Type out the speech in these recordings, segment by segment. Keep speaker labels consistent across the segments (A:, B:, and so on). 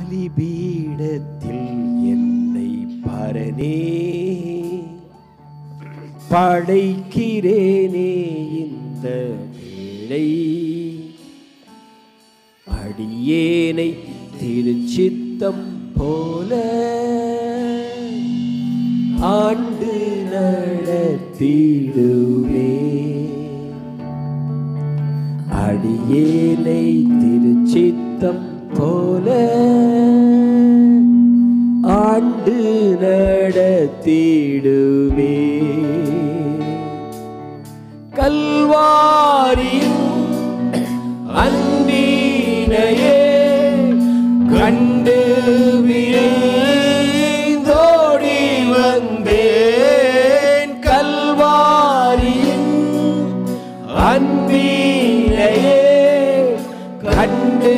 A: பலிபீடத்தில் என்னை பரனே படைக்கிறேனே இந்த வேளை அடியேனை திருச்சித்தம் போல ஆண்டு நடத்திடுவே அடியேனை திருச்சித்தம் போல ஆண்டு நடத்திடுவே கல்வாரியின் அன்பினையே கண்டு விரைந்தோடி வந்தேன் கல்வாரியின் அன்பினையே கண்டு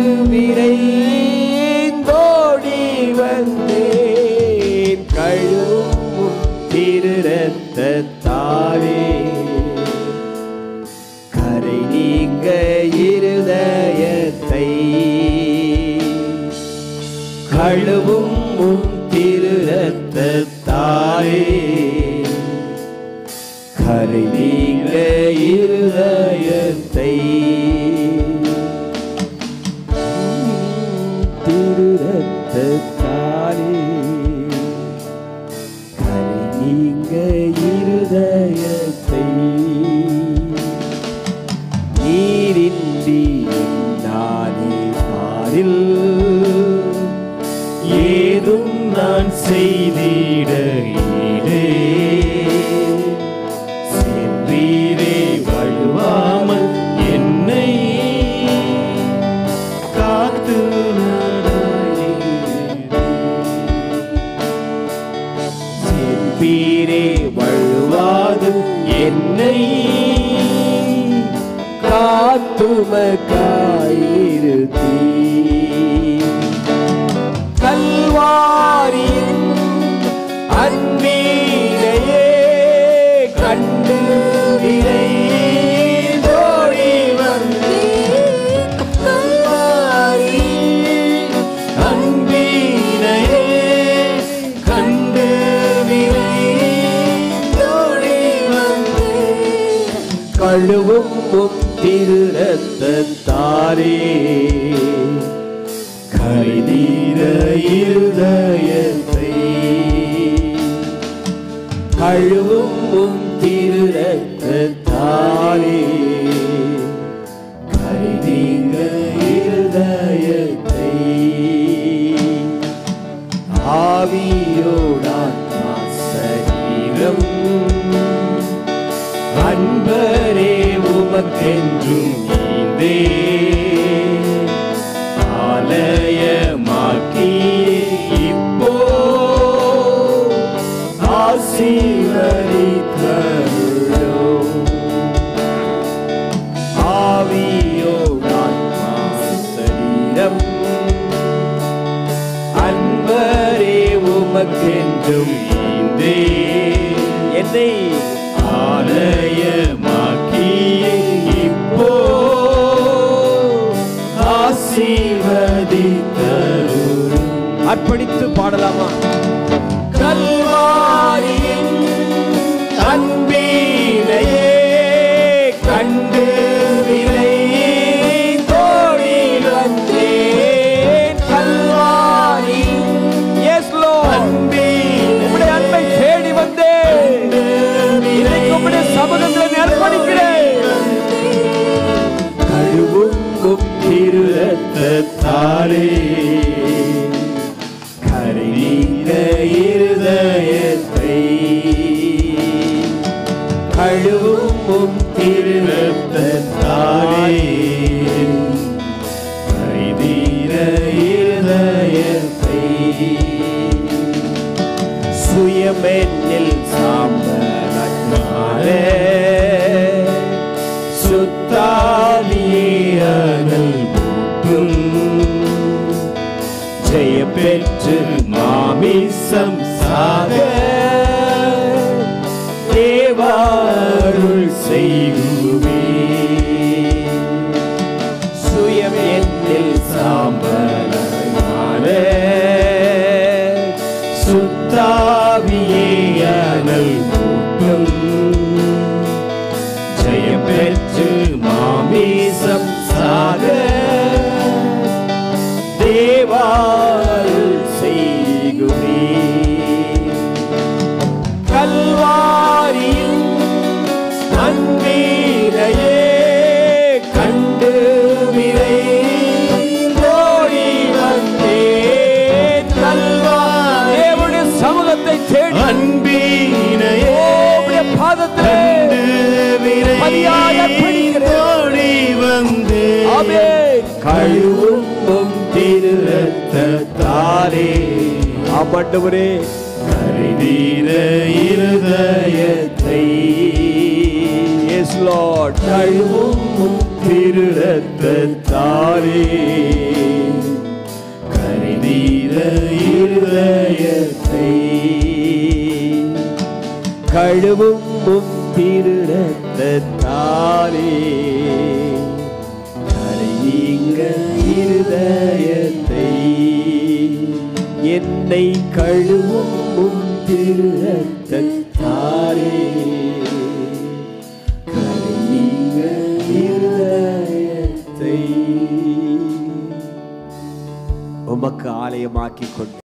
A: விரைந்தோடி வந்தேன் கழுவும் திருரத்தாவே கரை நீங்க இருதயத்தை கழுவும் உம் திருரத்தாவே கரை நீங்க இருதயத்தை திருரத்தாலே கரை நீங்க இருதயத்தை நீரின்றி நானே பாரில் ஏதும் நான் செய்திட ஈடே. சென்றீரே வழுவாமல் என்னை காத்து சென்பீரே வழுவாது என்னை காத்துமக்காயிருத்தீ கல்வாரியின் அன்பீரையே கண்டு விரைந்தோடி வந்தேன். கல்வாரியின் அன்பீரையே கண்டு விரைந்தோடி வந்தேன். கழுவும் உம் திருரத்தாரே கைதீர இருதயத்தை கழுவும் உம் திருரத்தாரே கைதீர இருதயத்தை ஆவியோடாத்மா சரீரம் அன்பரே உமக்கென்றும் நீந்தே ஆலயமாக்கியே இப்போ ஆசீர்வதித்தருளோ ஆவியோடாத்மா சரீரம் அன்பரே உமக்கென்றும் ஈந்தே என்னை ஆலயமாக்கியே இப்போ ஆசீர்வதித்தருளும் அர்ப்பணித்து பாடலாமா கல்வாரியின் அன்பீனையே கண்டு விரை தோழி வந்தேன் கல்வாரி எஸ் லோ உம்முடைய அன்பை தேடி வந்தேன் இன்றைக்கு உம்முடைய சமூகத்தில் அர்ப்பணிக்கிறேன் கழுவும் திருத்தாரே கரைந்த இருதயத்தை கழுவும் திருத்தாரே கரைதீர இருதயத்தை சுயமென்னில் சாம்பலாரே சுத்தாலியனல் மூட்டும் ஜெய பெற்று மாமிசம் சாக தேவாருள் செய்குவே சுயம் என்னில் சாம்பலாரே உம் திரு ரத்தத்தாலே
B: ஆமாண்டவரே
A: கருதீர இருதயத்தை
B: எஸ் லார்ட்
A: கழுவும் உம் திரு ரத்தத்தாலே கருதீர இருதயத்தை
B: கழுவும் உம் திரு ரத்தத்தாலே
A: கரையீங்க இருதயத்தை
B: என்னை கழுவும் உம் திரு ரத்தத்தாலே
A: கரையீங்க இருதயத்தை
B: உமக்கு ஆலயமாக்கி கொண்டு